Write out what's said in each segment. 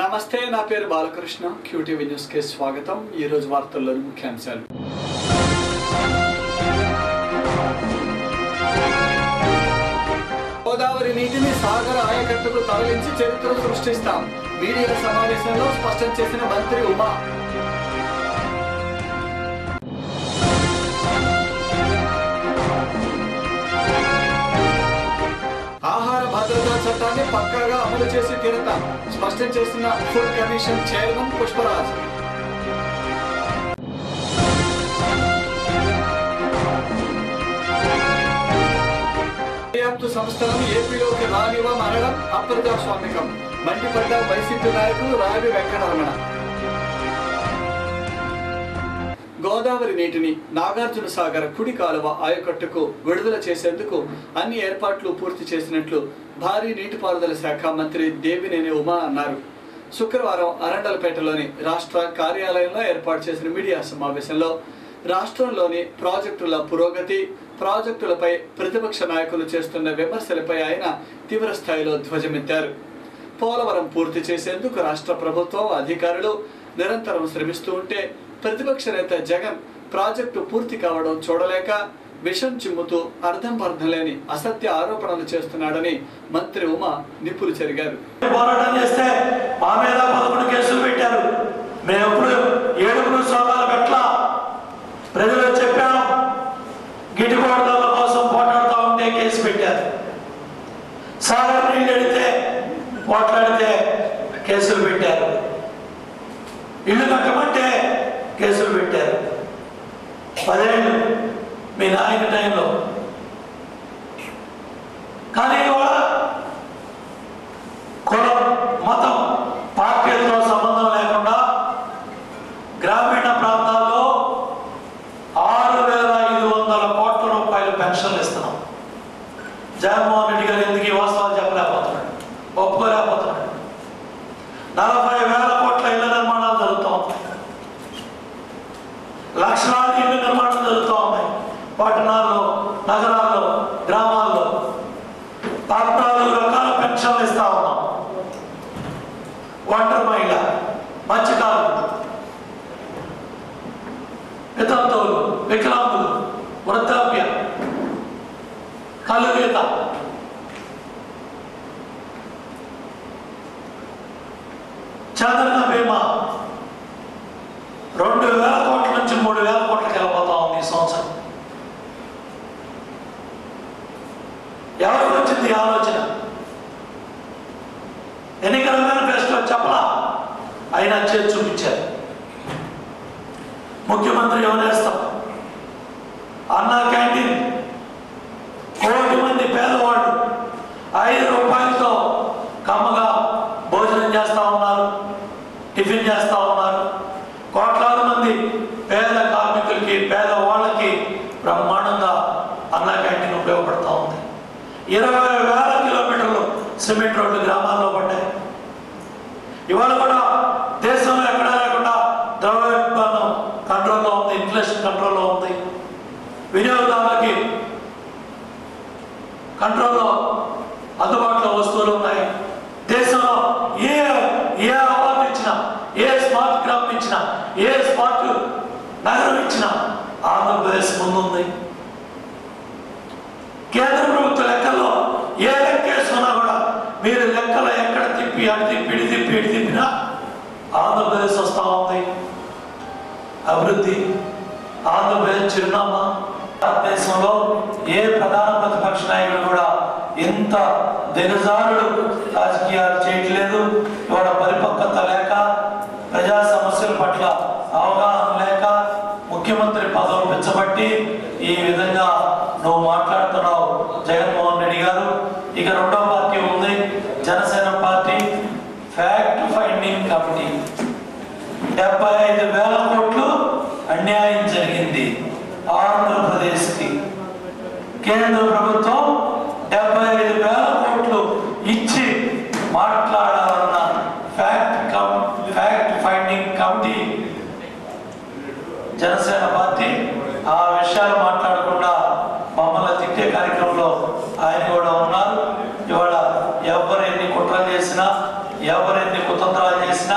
నమస్తే నా పేరు బాలకృష్ణ క్యూటీవీ న్యూస్ కి స్వాగతం ఈ రోజు వార్తల్లోని ముఖ్యాంశాలు గోదావరి నీటిని సాగర ఆయకట్టుకు తరలించి చరిత్ర సృష్టిస్తాం మీడియా సమావేశంలో స్పష్టం చేసిన మంత్రి ఉమా ఆహార భద్రతా చట్టాన్ని పక్కాగా అమలు చేసి తీరుతాం స్పష్టం చేసిన ఫుడ్ కమిషన్ చైర్మన్ పుష్పరాజ్ దర్యాప్తు సంస్థలను ఏపీలోకి రానివ్వమనడం అప్రజాస్వామికం మండిపడ్డ వైసీపీ నాయకులు రావి వెంకటరమణ గోదావరి నీటిని నాగార్జున సాగర్ కుడి కాలువ ఆయకట్టుకు విడుదల చేసేందుకు అన్ని ఏర్పాట్లు పూర్తి చేసినట్లు భారీ నీటిపారుదల శాఖ మంత్రి దేవినేని ఉమా అన్నారు శుక్రవారం అరండలపేటలోని రాష్ట్ర కార్యాలయంలో ఏర్పాటు చేసిన మీడియా సమావేశంలో రాష్ట్రంలోని ప్రాజెక్టుల పురోగతి ప్రాజెక్టులపై ప్రతిపక్ష నాయకులు చేస్తున్న విమర్శలపై ఆయన తీవ్ర స్థాయిలో ధ్వజమెత్తారు పోలవరం పూర్తి చేసేందుకు రాష్ట్ర ప్రభుత్వం అధికారులు నిరంతరం శ్రమిస్తూ ఉంటే ప్రతిపక్ష నేత జగన్ ప్రాజెక్టు పూర్తి కావడం చూడలేక విషం చిమ్ముతూ అర్థం పర్థం లేని అసత్య ఆరోపణలు చేస్తున్నాడని మంత్రి ఉమా నిప్పులు చెరిగారు పోరాటం చేస్తే మా మీద పదకొండు కేసులు పెట్టారు మేము ఎప్పుడు ఏడుగురు సోదాలు పెట్టలా ప్రజలు చెప్పాను గిట్టుబాటుదారుల కోసం పోరాడుతూ ఉంటే కేసు పెట్టారు సాగర్ నీళ్ళు ఎడితే పోట్లాడితే కేసులు పెట్టారు ఇల్లు కట్టమంటే కేసులు పెట్టారు పదేళ్ళు మీ నాయన టైంలో కానీ ఇవాళ కులం మతం పార్టీలతో సంబంధం లేకుండా గ్రామీణ ప్రాంతాల్లో ఆరు వేల ఐదు వందల కోట్ల రూపాయలు పెన్షన్లు ఇస్తున్నాం జగన్మోహన్ రెడ్డి గారు ఎందుకు ఈ వాస్తవాలు చెప్పలేకపోతున్నాడు ఒప్పుకోలేకపోతున్నాడు నలభై వేల కోట్ల ఇళ్ల నిర్మాణాలు జరుగుతూ ఉన్నాయి లక్షలాది ఇళ్ల నిర్మాణం జరుగుతూ ఉన్నాయి పట్టణాల్లో నగరాల్లో గ్రామాల్లో పద్నాలుగు రకాల పెన్షన్లు ఇస్తా ఉన్నాం ఒంటరి మహిళ మత్స్యకారులు వితంతువులు వికలాంగులు వృద్ధాప్య కలుగీత చంద్రన బీమా రెండు వేల కోట్ల నుంచి మూడు వేల కోట్లకి వెళ్ళిపోతా ఉంది ఈ సంవత్సరం ఎవరికి వచ్చింది ఈ ఆలోచన ఎన్నికల మేనిఫెస్టో చెప్పలా అయినా చేసి చూపించారు ముఖ్యమంత్రి ఎవరేస్తాం అన్నా క్యాంటీన్ కోటి మంది పేదవాళ్ళు ఐదు రూపాయలతో కమ్మగా భోజనం చేస్తా ఉన్నారు టిఫిన్ చేస్తా ఉన్నారు కోట్లాది మంది పేద కార్మికులకి పేదవాళ్ళకి బ్రహ్మాండంగా అన్నా క్యాంటీన్ ఉపయోగపడతా ఉంది ఇరవై వేల కిలోమీటర్లు సిమెంట్ రోడ్లు గ్రామాల్లో పడ్డాయి ఇవాళ కూడా దేశంలో ఎక్కడా లేకుండా ద్రవ్యోల్బణం కంట్రోల్లో ఉంది ఇన్ఫ్లేషన్ కంట్రోల్లో ఉంది వినియోగదారులకి కంట్రోల్లో అందుబాటులో వస్తువులు ఉన్నాయి దేశంలో ఏ ఏ అవార్డు ఇచ్చినా ఏ స్మార్ట్ గ్రామం ఇచ్చినా ఏ స్మార్ట్ నగరం ఇచ్చినా ఆంధ్రప్రదేశ్ ముందుంది కేంద్ర ప్రభుత్వ లెక్కల్లో ఏ లెక్క వేసుకున్నా కూడా మీరు లెక్కలు ఎక్కడ తిప్పి అటు తిప్పి ఇటు తిప్పి ఇటు తిప్పినా ఆంధ్రప్రదేశ్ వస్తూ ఉంది అభివృద్ధి ఆంధ్రప్రదేశ్ చిరునామా భారతదేశంలో ఏ ప్రధాన ప్రతిపక్ష నాయకుడు కూడా ఇంత దిగజారుడు రాజకీయాలు చేయట్లేదు ఇవాళ పరిపక్వత లేక ప్రజా సమస్యల పట్ల అవగాహన లేక ముఖ్యమంత్రి పదవి పెంచబట్టి ఈ విధంగా నువ్వు మాట్లాడుతున్నావు జగన్మోహన్ రెడ్డి గారు ఇక రెండో పార్టీ ఉంది Janasena party fact finding committee డెబ్బై ఐదు వేల కోట్లు అన్యాయం జరిగింది ఆంధ్రప్రదేశ్కి కేంద్ర ప్రభుత్వం డెబ్బై ఐదు వేల కోట్లు ఇచ్చి మాట్లాడాలన్న fact cum fact finding committee Janasena party ఆ విషయాలు మాట్లాడకుండా మమ్మల్ని తిట్టే కార్యక్రమంలో ఆయన కూడా ఉన్నారు ఇవాళ ఎవరు ఎన్ని కుట్రలు చేసినా ఎవరు ఎన్ని కుతంత్రాలు చేసినా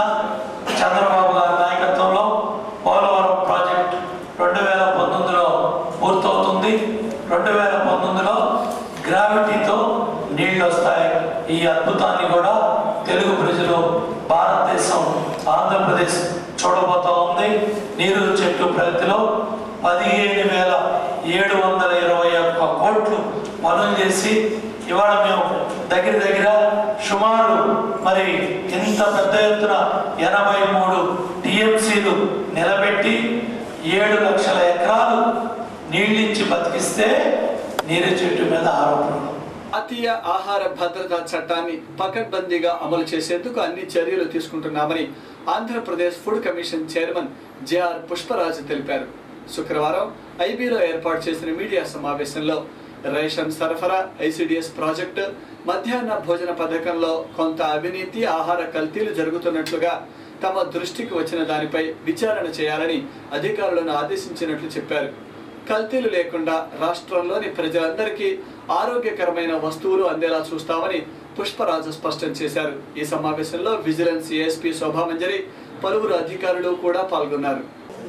చంద్రబాబు గారి నాయకత్వంలో పోలవరం ప్రాజెక్ట్ రెండు వేల పంతొమ్మిదిలో పూర్తవుతుంది రెండు వేల పంతొమ్మిదిలో గ్రావిటీతో నీళ్లు వస్తాయి ఈ అద్భుతాన్ని కూడా తెలుగు ప్రజలు భారతదేశం ఆంధ్రప్రదేశ్ చూడబోతా ఉంది నీరు చెట్టు ప్రగతిలో పదిహేను వేల ఏడు వందల ఇరవై ఒక్క కోట్లు పనులు చేసి ఇవాళ మేము దగ్గర దగ్గర సుమారు మరి ఇంత పెద్ద ఎత్తున ఎనభై మూడు టీఎంసీలు నిలబెట్టి ఏడు లక్షల ఎకరాలు నీళ్ళిచ్చి బతికిస్తే నీరు చెట్టు మీద ఆరోపణలు జాతీయ ఆహార భద్రతా చట్టాన్ని పకడ్బందీగా అమలు చేసేందుకు అన్ని చర్యలు తీసుకుంటున్నామని Andhra Pradesh food commission chairman JR Pushparaju తెలిపారు శుక్రవారం ఐబీలో ఏర్పాటు చేసిన మీడియా సమావేశంలో రేషన్ సరఫరా ఐసిడిఎస్ ప్రాజెక్టు మధ్యాహ్న భోజన పథకంలో కొంత అవినీతి ఆహార కల్తీలు జరుగుతున్నట్లుగా తమ దృష్టికి వచ్చిన దానిపై విచారణ చేయాలని అధికారులను ఆదేశించినట్లు చెప్పారు కల్తీలు లేకుండా రాష్ట్రంలోని ప్రజలందరికీ ఆరోగ్యకరమైన వస్తువులు అందేలా చూస్తామని పుష్పరాజు స్పష్టం చేశారు ఈ సమావేశంలో విజిలెన్స్ ఏఎస్పీ శోభామంజరి పలువురు అధికారులు కూడా పాల్గొన్నారు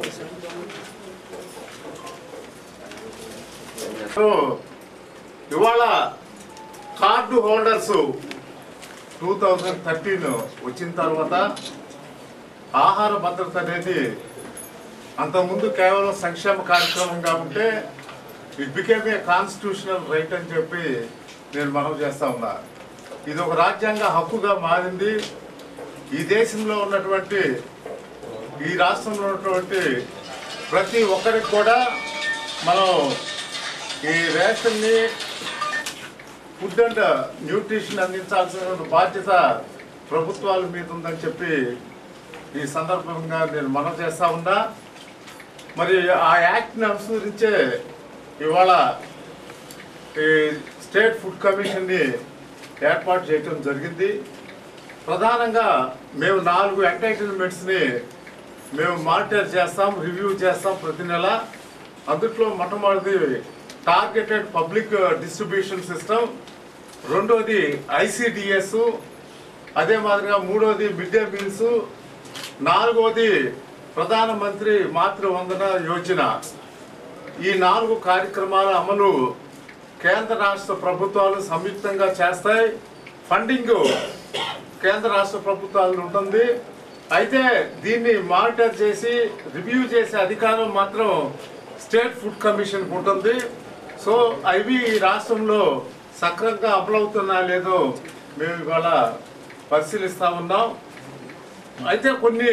సో ఇవాళ card holders two thousand thirteen వచ్చిన తర్వాత ఆహార భద్రత అనేది అంతకుముందు కేవలం సంక్షేమ కార్యక్రమంగా ఉంటే it became a constitutional right అని చెప్పి నేను మనవి చేస్తా ఉన్నా ఇది ఒక రాజ్యాంగ హక్కుగా మారింది ఈ దేశంలో ఉన్నటువంటి ఈ రాష్ట్రంలో ఉన్నటువంటి ప్రతి ఒక్కరికి కూడా మనం ఈ రేషన్ని ఫుడ్ అండ్ న్యూట్రిషన్ అందించాల్సిన బాధ్యత ప్రభుత్వాల మీద ఉందని చెప్పి ఈ సందర్భంగా నేను మనం చేస్తా ఉన్నా మరి ఆ యాక్ట్ని అనుసరించే ఇవాళ ఈ స్టేట్ ఫుడ్ కమిషన్ని ఏర్పాటు చేయటం జరిగింది ప్రధానంగా మేము నాలుగు ఎంటైటిల్మెంట్స్ని మేము మానిటర్ చేస్తాం రివ్యూ చేస్తాం ప్రతి నెల అందుట్లో మొట్టమొదటిది టార్గెటెడ్ పబ్లిక్ డిస్ట్రిబ్యూషన్ సిస్టమ్ రెండోది ఐసిడిఎస్ అదే మాదిరిగా మూడోది మిడ్ డే మీల్స్ నాలుగోది ప్రధానమంత్రి మాతృవందన యోజన ఈ నాలుగు కార్యక్రమాల అమలు కేంద్ర రాష్ట్ర ప్రభుత్వాలు సంయుక్తంగా చేస్తాయి ఫండింగ్ కేంద్ర రాష్ట్ర ప్రభుత్వాలు ఉంటుంది అయితే దీన్ని మానిటర్ చేసి రివ్యూ చేసే అధికారం మాత్రం స్టేట్ ఫుడ్ కమిషన్ ఉంటుంది సో అవి ఈ రాష్ట్రంలో సక్రమంగా అమలవుతున్నా లేదో మేము ఇవాళ పరిశీలిస్తా ఉన్నాం అయితే కొన్ని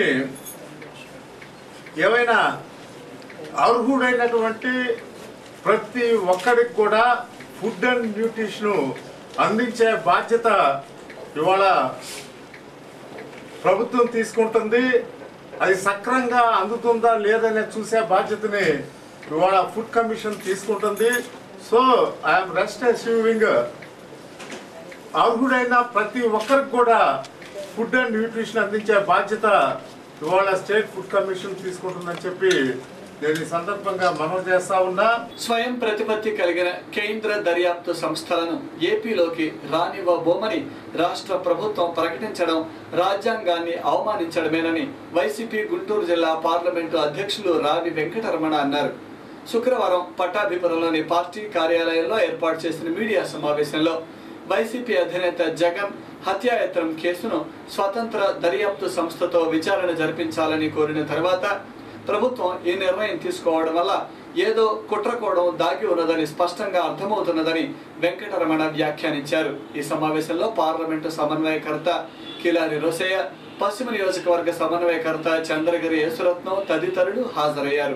ఏమైనా అర్హుడైనటువంటి ప్రతి ఒక్కరికి కూడా ఫుడ్ అండ్ న్యూట్రిషన్ అందించే బాధ్యత ఇవాళ ప్రభుత్వం తీసుకుంటుంది అది సక్రంగా అందుతుందా లేదనే చూసే బాధ్యతని ఇవాళ ఫుడ్ కమిషన్ తీసుకుంటుంది సో ఐఎమ్ రెస్ట్ అస్యూవింగ్ అర్హుడైన ప్రతి ఒక్కరికి కూడా ఫుడ్ అండ్ న్యూట్రిషన్ అందించే బాధ్యత ఇవాళ స్టేట్ ఫుడ్ కమిషన్ తీసుకుంటుందని చెప్పి నేను ఈ సందర్భంగా మనవి చేస్తా ఉన్నా స్వయం ప్రతిపత్తి కలిగిన కేంద్ర దర్యాప్తు సంస్థలను ఏపీలోకి రానివ్వబోమని రాష్ట్ర ప్రభుత్వం ప్రకటించడం రాజ్యాంగాన్ని అవమానించడమేనని వైసీపీ గుంటూరు జిల్లా పార్లమెంటు అధ్యక్షులు రావి వెంకటరమణ అన్నారు శుక్రవారం పట్టాభిపురంలోని పార్టీ కార్యాలయంలో ఏర్పాటు చేసిన మీడియా సమావేశంలో వైసీపీ అధినేత జగన్ హత్యాయత్నం కేసును స్వతంత్ర దర్యాప్తు సంస్థతో విచారణ జరిపించాలని కోరిన తర్వాత ప్రభుత్వం ఈ నిర్ణయం తీసుకోవడం వల్ల ఏదో కుట్రకోవడం దాగి ఉన్నదని స్పష్టంగా అర్థమవుతున్నదని వెంకటరమణ వ్యాఖ్యానించారు ఈ సమావేశంలో పార్లమెంటు సమన్వయకర్త కిలారి రోసయ్య పశ్చిమ నియోజకవర్గ సమన్వయకర్త చంద్రగిరి యేసురత్నం తదితరులు హాజరయ్యారు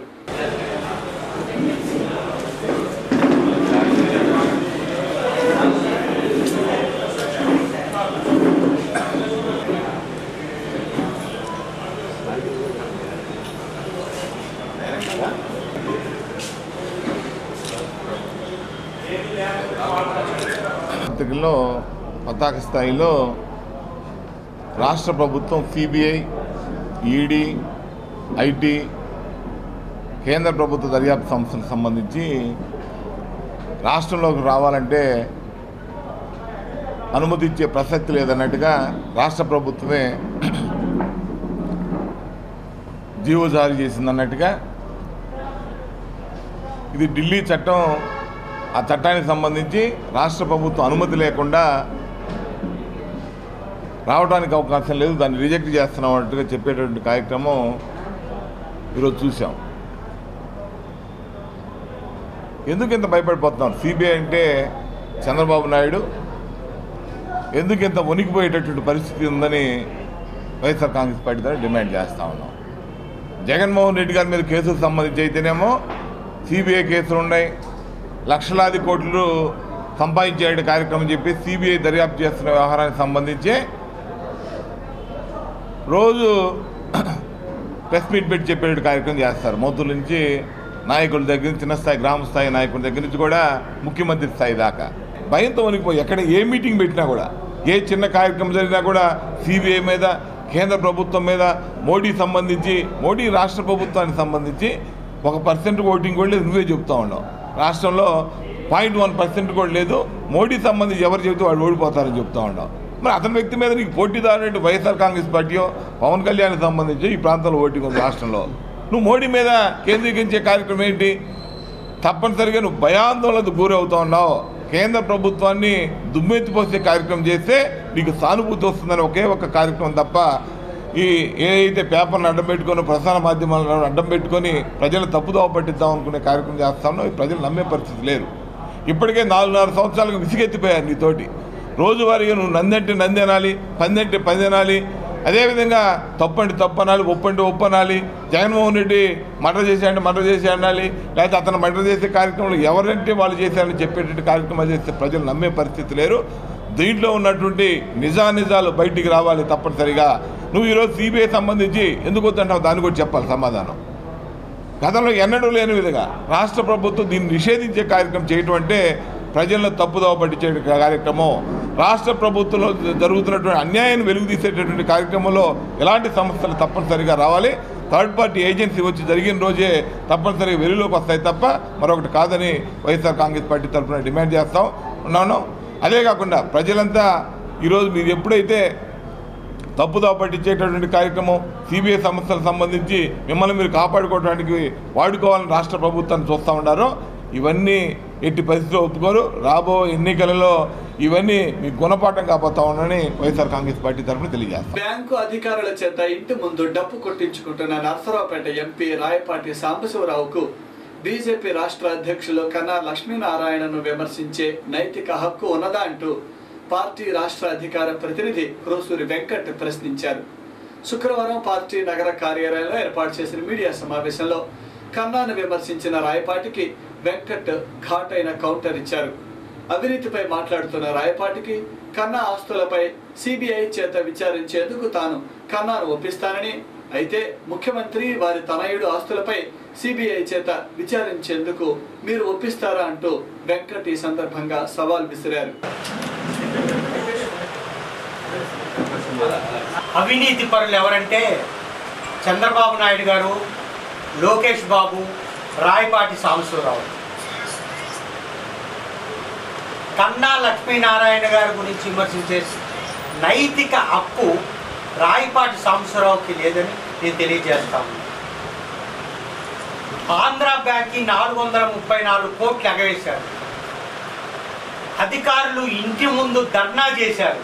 పత్రికల్లో పతాక స్థాయిలో రాష్ట్ర ప్రభుత్వం సిబిఐ ఈడీ ఐటీ కేంద్ర ప్రభుత్వ దర్యాప్తు సంస్థలకు సంబంధించి రాష్ట్రంలోకి రావాలంటే అనుమతి ఇచ్చే ప్రసక్తి లేదన్నట్టుగా రాష్ట్ర ప్రభుత్వమే జీవో జారీ చేసింది అన్నట్టుగా ఇది ఢిల్లీ చట్టం ఆ చట్టానికి సంబంధించి రాష్ట్ర ప్రభుత్వం అనుమతి లేకుండా రావడానికి అవకాశం లేదు దాన్ని రిజెక్ట్ చేస్తున్నాం అన్నట్టుగా చెప్పేటువంటి కార్యక్రమం ఈరోజు చూసాం ఎందుకు ఇంత భయపడిపోతున్నాం సిబిఐ అంటే చంద్రబాబు నాయుడు ఎందుకు ఇంత వణికిపోయేటటువంటి పరిస్థితి ఉందని వైఎస్ఆర్ కాంగ్రెస్ పార్టీ ద్వారా డిమాండ్ చేస్తా ఉన్నాం జగన్మోహన్ రెడ్డి గారి మీద కేసులకు సంబంధించి అయితేనేమో సిబిఐ కేసులు ఉన్నాయి లక్షలాది కోట్లు సంపాదించే కార్యక్రమం చెప్పి సిబిఐ దర్యాప్తు చేస్తున్న వ్యవహారానికి సంబంధించి రోజు ప్రెస్ మీట్ పెట్టి చెప్పే కార్యక్రమం చేస్తారు మోతుల నుంచి నాయకుల దగ్గర నుంచి చిన్న స్థాయి గ్రామ స్థాయి నాయకుల దగ్గర నుంచి కూడా ముఖ్యమంత్రి స్థాయి దాకా భయంతో వణికిపోయి ఎక్కడ ఏ మీటింగ్ పెట్టినా కూడా ఏ చిన్న కార్యక్రమం జరిగినా కూడా సిబిఐ మీద కేంద్ర ప్రభుత్వం మీద మోడీ సంబంధించి మోడీ రాష్ట్ర ప్రభుత్వానికి సంబంధించి ఒక పర్సెంట్ ఓటింగ్ కూడా లేదు నువ్వే చెప్తా ఉన్నావు రాష్ట్రంలో పాయింట్ వన్ పర్సెంట్ కూడా లేదు మోడీ సంబంధించి ఎవరు చెబితే వాళ్ళు ఓడిపోతారని చెప్తా ఉన్నావు మరి అతని వ్యక్తి మీద నీకు పోటీదారు వైఎస్ఆర్ కాంగ్రెస్ పార్టీయో పవన్ కళ్యాణ్కి సంబంధించి ఈ ప్రాంతంలో ఓటింగ్ ఉంది రాష్ట్రంలో నువ్వు మోడీ మీద కేంద్రీకరించే కార్యక్రమం ఏంటి తప్పనిసరిగా నువ్వు భయాందోళనకు గురవుతా ఉన్నావు కేంద్ర ప్రభుత్వాన్ని దుమ్మెత్తిపోసే కార్యక్రమం చేస్తే నీకు సానుభూతి వస్తుందని ఒకే ఒక కార్యక్రమం తప్ప ఈ ఏదైతే పేపర్ని అడ్డం పెట్టుకొని ప్రసార మాధ్యమాలను అడ్డం పెట్టుకొని ప్రజలు తప్పుదోవ పట్టిద్దాం అనుకునే కార్యక్రమం చేస్తామో ప్రజలు నమ్మే పరిస్థితి లేరు ఇప్పటికే నాలుగున్నర సంవత్సరాలకు విసిగెత్తిపోయారు నీతోటి రోజువారీగా నువ్వు నందంటే నంది అనాలి పందంటే పంది అనాలి అదేవిధంగా తప్పంటే తప్పు అనాలి ఒప్పంటే ఒప్పు అనాలి జగన్మోహన్ రెడ్డి మర్డర్ చేశాడంటే మర్డర్ చేసి అనాలి లేకపోతే అతను మర్డర్ చేసే కార్యక్రమంలో ఎవరంటే వాళ్ళు చేశారని చెప్పేటట్టు కార్యక్రమాలు చేస్తే ప్రజలు నమ్మే పరిస్థితి లేరు దీంట్లో ఉన్నటువంటి నిజానిజాలు బయటికి రావాలి తప్పనిసరిగా నువ్వు ఈరోజు సిబిఐ సంబంధించి ఎందుకు వద్దంటావు దాన్ని కూడా చెప్పాలి సమాధానం గతంలో ఎన్నడూ లేని విధంగా రాష్ట్ర ప్రభుత్వం దీన్ని నిషేధించే కార్యక్రమం చేయటం అంటే ప్రజలను తప్పుదోవ పట్టించే కార్యక్రమం రాష్ట్ర ప్రభుత్వంలో జరుగుతున్నటువంటి అన్యాయాన్ని వెలుగుతీసేటటువంటి కార్యక్రమంలో ఎలాంటి సమస్యలు తప్పనిసరిగా రావాలి థర్డ్ పార్టీ ఏజెన్సీ వచ్చి జరిగిన రోజే తప్పనిసరిగా వెలుగులోకి వస్తాయి తప్ప మరొకటి కాదని వైఎస్ఆర్ కాంగ్రెస్ పార్టీ తరఫున డిమాండ్ చేస్తాం ఉన్నాను అదే కాకుండా ప్రజలంతా ఈరోజు మీరు ఎప్పుడైతే తప్పుదో పట్టించేటటువంటి కార్యక్రమం సిబిఐ సంస్థలకు సంబంధించి మిమ్మల్ని మీరు కాపాడుకోవడానికి వాడుకోవాలని రాష్ట్ర ప్రభుత్వాన్ని చూస్తూ ఉన్నారో ఇవన్నీ ఎట్టి పరిస్థితిలో ఒప్పుకోరు రాబో ఎన్నికలలో ఇవన్నీ మీ గుణపాఠం కాపోతా ఉన్నారని వైఎస్ఆర్ కాంగ్రెస్ పార్టీ తరఫున తెలియజేస్తాం బ్యాంకు అధికారుల చేత ఇంటి ముందు డప్పు కొట్టించుకుంటున్న నర్సరావుపేట ఎంపీ రాయపాటి సాంబశివరావుకు బీజేపీ రాష్ట్ర అధ్యక్షులు కన్నా లక్ష్మీనారాయణను విమర్శించే నైతిక హక్కు ఉన్నదా అంటూ పార్టీ రాష్ట్ర అధికార ప్రతినిధి క్రోసూరి వెంకట్ ప్రశ్నించారు శుక్రవారం పార్టీ నగర కార్యాలయంలో ఏర్పాటు చేసిన మీడియా సమావేశంలో కన్నాను విమర్శించిన రాయపాటికి వెంకట్ ఘాటైన కౌంటర్ ఇచ్చారు అవినీతిపై మాట్లాడుతున్న రాయపాటికి కన్నా ఆస్తులపై సిబిఐ చేత విచారించేందుకు తాను కన్నాను ఒప్పిస్తానని అయితే ముఖ్యమంత్రి వారి తనయుడు ఆస్తులపై సిబిఐ చేత విచారించేందుకు మీరు ఒప్పిస్తారా అంటూ వెంకట్ ఈ సందర్భంగా సవాల్ విసిరారు అవినీతి పరులు ఎవరంటే చంద్రబాబు నాయుడు గారు లోకేష్ బాబు రాయపాటి సాంబశివరావు కన్నా లక్ష్మీనారాయణ గారి గురించి విమర్శించే నైతిక హక్కు రాయపాటి సాంబశివరావుకి లేదని నేను తెలియజేస్తాను ఆంధ్ర బ్యాంక్కి నాలుగు వందల ముప్పై నాలుగు కోట్లు ఎగవేశారు అధికారులు ఇంటి ముందు ధర్నా చేశారు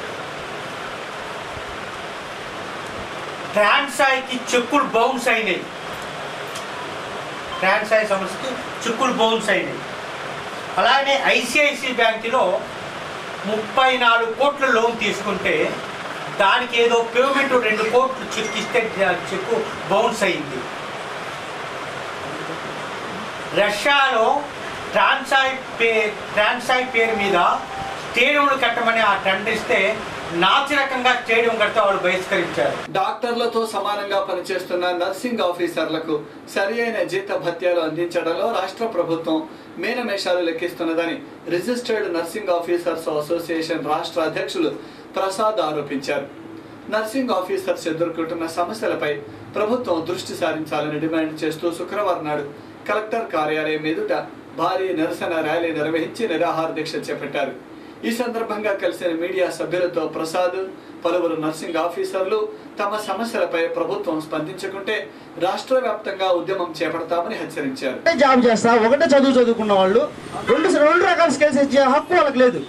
ట్రాన్సాయ్కి చెక్కులు బౌన్స్ అయినాయి ట్రాన్సాయ్ సంస్థకి చెక్కులు బౌన్స్ అయినాయి అలానే ఐసిఐసి బ్యాంకులో ముప్పై నాలుగు కోట్ల లోన్ తీసుకుంటే దానికి ఏదో పేమెంట్ రెండు కోట్లు చెక్ ఇస్తే చెక్కు బౌన్స్ అయింది రష్యాలో ట్రాన్సాయ్ పే ట్రాన్సాయ్ పేరు మీద స్టేడియంలు కట్టమని ఆ టెండర్ ఇస్తే నాచి రకంగా స్టేడియం కడితే వాళ్ళు బహిష్కరించారు డాక్టర్లతో సమానంగా పనిచేస్తున్న నర్సింగ్ ఆఫీసర్లకు సరి అయిన జీత భత్యాలు అందించడంలో రాష్ట్ర ప్రభుత్వం మేనమేషాలు లెక్కిస్తున్నదని రిజిస్టర్డ్ నర్సింగ్ ఆఫీసర్స్ అసోసియేషన్ రాష్ట్ర అధ్యక్షులు ప్రసాద్ ఆరోపించారు నర్సింగ్ ఆఫీసర్స్ ఎదుర్కొంటున్న సమస్యలపై ప్రభుత్వం దృష్టి సారించాలని డిమాండ్ చేస్తూ శుక్రవారం నాడు కలెక్టర్ కార్యాలయం ఎదుట భారీ నిరసన ర్యాలీ నిర్వహించి నిరాహార దీక్ష చేపట్టారు ఈ సందర్భంగా కలిసిన మీడియా సభ్యులతో ప్రసాద్ పలువురు నర్సింగ్ ఆఫీసర్లు తమ సమస్యలపై ప్రభుత్వం స్పందించకుంటే రాష్ట్ర వ్యాప్తంగా ఉద్యమం చేపడతామని హెచ్చరించారు ఒకటే జాబ్ చేస్తా ఒకటే చదువు చదువుకున్న వాళ్ళు రెండు రెండు రకాల స్కిల్స్ ఇచ్చే హక్కు వాళ్ళకి లేదు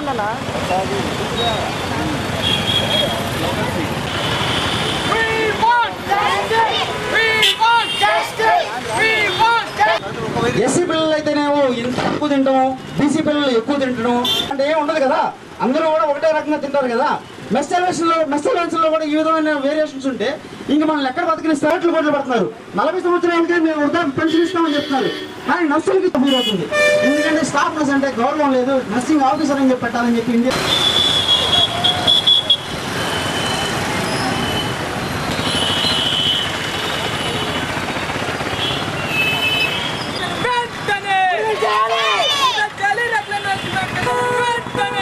ఎస్సీ పిల్లలు అయితేనేమో ఇంత తక్కువ తింటాము బీసీ పిల్లలు ఎక్కువ తింటడం అంటే ఏం ఉండదు కదా అందరూ కూడా ఒకటే రకంగా తింటారు కదా మెస్ ఎలివేషన్ లో మెస్ ఎలివేషన్ లో కూడా ఈ విధమైన వేరియేషన్స్ ఉంటే ఇంక మనల్ని ఎక్కడ బతికిన కోట్లు కోట్లు పడుతున్నారు నలభై సంవత్సరాలకే మేము వృద్ధా పెన్షన్ ఇస్తామని చెప్తున్నారు కానీ నర్సులకి అవుతుంది ఎందుకంటే స్టాఫ్ నర్స్ అంటే గౌరవం లేదు నర్సింగ్ ఆఫీసర్ అని చెప్పి పెట్టాలని చెప్పి ఇండియా వెంటనే వెంటనే వెంటనే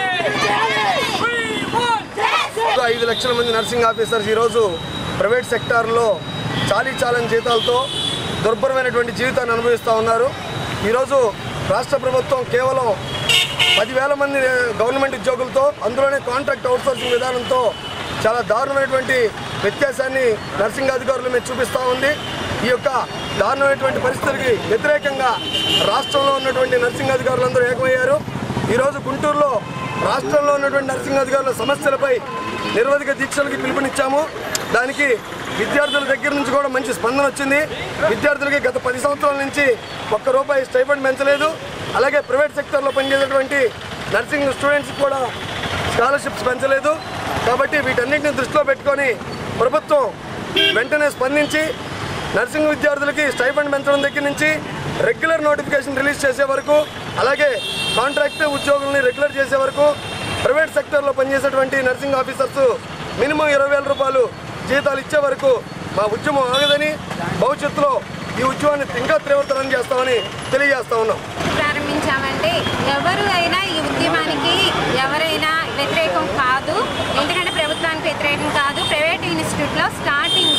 We want justice! ఐదు లక్షల మంది నర్సింగ్ ఆఫీసర్స్ ఈరోజు ప్రైవేట్ సెక్టార్లో చాలీ చాలని జీతాలతో దుర్భరమైనటువంటి జీవితాన్ని అనుభవిస్తూ ఉన్నారు ఈరోజు రాష్ట్ర ప్రభుత్వం కేవలం పదివేల మంది గవర్నమెంట్ ఉద్యోగులతో అందులోనే కాంట్రాక్ట్ అవుట్సోర్సింగ్ విధానంతో చాలా దారుణమైనటువంటి వ్యత్యాసాన్ని నర్సింగ్ అధికారుల మీద చూపిస్తూ ఉంది ఈ యొక్క దారుణమైనటువంటి పరిస్థితులకి వ్యతిరేకంగా రాష్ట్రంలో ఉన్నటువంటి నర్సింగ్ అధికారులందరూ ఏకమయ్యారు ఈరోజు గుంటూరులో రాష్ట్రంలో ఉన్నటువంటి నర్సింగ్ అధికారుల సమస్యలపై నిర్వధిక దీక్షలకి పిలుపునిచ్చాము దానికి విద్యార్థుల దగ్గర నుంచి కూడా మంచి స్పందన వచ్చింది విద్యార్థులకి గత పది సంవత్సరాల నుంచి ఒక్క రూపాయి స్టైఫండ్ పెంచలేదు అలాగే ప్రైవేట్ సెక్టర్లో పనిచేసేటువంటి నర్సింగ్ స్టూడెంట్స్కి కూడా స్కాలర్షిప్స్ పెంచలేదు కాబట్టి వీటన్నిటిని దృష్టిలో పెట్టుకొని ప్రభుత్వం వెంటనే స్పందించి నర్సింగ్ విద్యార్థులకి స్టైఫండ్ పెంచడం దగ్గర నుంచి రెగ్యులర్ నోటిఫికేషన్ రిలీజ్ చేసే వరకు అలాగే కాంట్రాక్ట్ ఉద్యోగుల్ని రెగ్యులర్ చేసే వరకు ప్రైవేట్ సెక్టర్లో పనిచేసేటువంటి నర్సింగ్ ఆఫీసర్స్ మినిమం ఇరవై వేల రూపాయలు జీతాలు ఇచ్చే వరకు మా ఉద్యమం ఆగదని భవిష్యత్తులో ఈ ఉద్యమాన్ని ఇంకా తీవ్రతరం చేస్తామని తెలియజేస్తా ఉన్నాం ప్రారంభించామంటే ఎవరు అయినా ఈ ఉద్యమానికి ఎవరైనా వ్యతిరేకం కాదు ఎందుకంటే ప్రభుత్వానికి వ్యతిరేకం కాదు ప్రైవేట్ ఇన్స్టిట్యూట్లో స్టార్టింగ్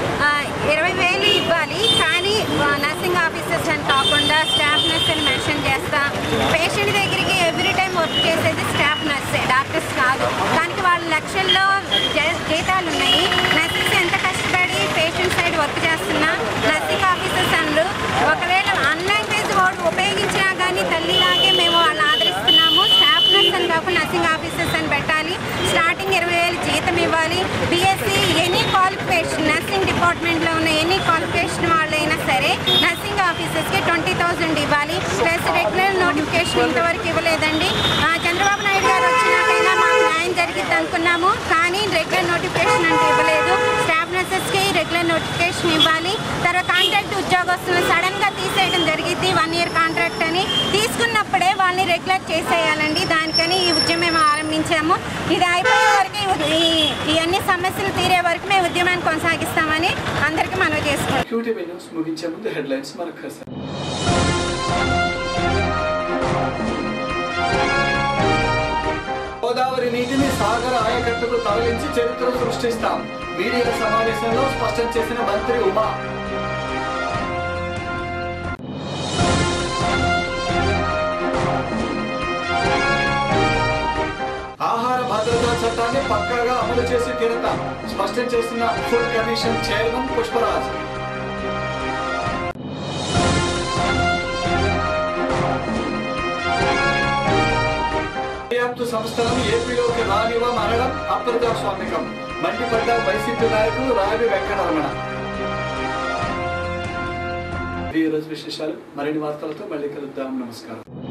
ఇరవై వేలు ఇవ్వాలి కానీ ఆ, నర్సింగ్ ఆఫీసర్స్ అని కాకుండా స్టాఫ్ నర్స్ అని మెన్షన్ చేస్తా పేషెంట్ దగ్గరికి ఎవ్రీ టైం వర్క్ చేసేది స్టాఫ్ నర్సే డాక్టర్స్ కాదు దానికి వాళ్ళ లక్షల్లో జీ- జీతాలు ఉన్నాయి నర్సెస్ ఎంత కష్టపడి పేషెంట్ సైడ్ వర్క్ చేస్తున్నా నర్సింగ్ ఆఫీసర్స్ అందరూ ఒకవేళ ఆన్లైన్ బేస్ బోర్డు ఉపయోగించినా కానీ తల్లిలాగే మేము వాళ్ళని ఆదరిస్తున్నాము స్టాఫ్ నర్స్ అని కాకుండా నర్సింగ్ ఆఫీసర్స్ అని పెట్టాలి స్టార్టింగ్ ఇరవై వేలు జీతం ఇవ్వాలి బీఎస్సీ ఎనీ క్వాలిఫికేషన్ నర్సింగ్ డిపార్ట్మెంట్లో ఉన్న ఎనీ క్వాలిఫికేషన్ వాళ్ళైనా సరే నర్సింగ్ ఆఫీసర్స్కి ట్వంటీ థౌజండ్ ఇవ్వాలి ప్లస్ రెగ్యులర్ నోటిఫికేషన్ ఇంతవరకు ఇవ్వలేదండి ఆ, చంద్రబాబు నాయుడు గారు వచ్చినాకైనా మాకు న్యాయం జరిగిద్ది అనుకున్నాము కానీ రెగ్యులర్ నోటిఫికేషన్ అంటే ఇవ్వలేదు స్టాఫ్ నర్సెస్కి రెగ్యులర్ నోటిఫికేషన్ ఇవ్వాలి తర్వాత కాంట్రాక్ట్ ఉద్యోగస్తులు సడన్గా తీసేయడం జరిగింది వన్ ఇయర్ కాంట్రాక్ట్ అని తీసుకున్నప్పుడే వాళ్ళని రెగ్యులర్ చేసేయాలండి దానికని ఈ ఉద్యమం ఆరంభించాము ఇది అయిపోయే వరకు ఈ- ఈ- ఈ అన్ని సమస్యలు తీరే వరకు మేము ఉద్యమాన్ని కొనసాగిస్తామని అందరికీ మనవి చేసుకుంటాం క్యూటీవీ న్యూస్ ముగించే ముందు హెడ్లైన్స్ మరొకసారి గోదావరి నీటిని సాగర ఆయకట్టుకు తరలించి చరిత్ర సృష్టిస్తాం మీడియా సమావేశంలో స్పష్టం చేసిన మంత్రి ఉమా ఆహార భద్రతా చట్టాన్ని పక్కాగా అమలు చేసి తీరతాం స్పష్టం చేసిన ఫుడ్ కమిషన్ చైర్మన్ పుష్పరాజ్ దర్యాప్తు సంస్థలను ఏపీలోకి రానివ్వమనడం అప్రజాస్వామికం మండిపడ్డ వైసీపీ నాయకులు రావి వెంకటరమణ ఈ రోజు విశేషాలు మరిన్ని వార్తలతో మళ్ళీ కలుద్దాం నమస్కారం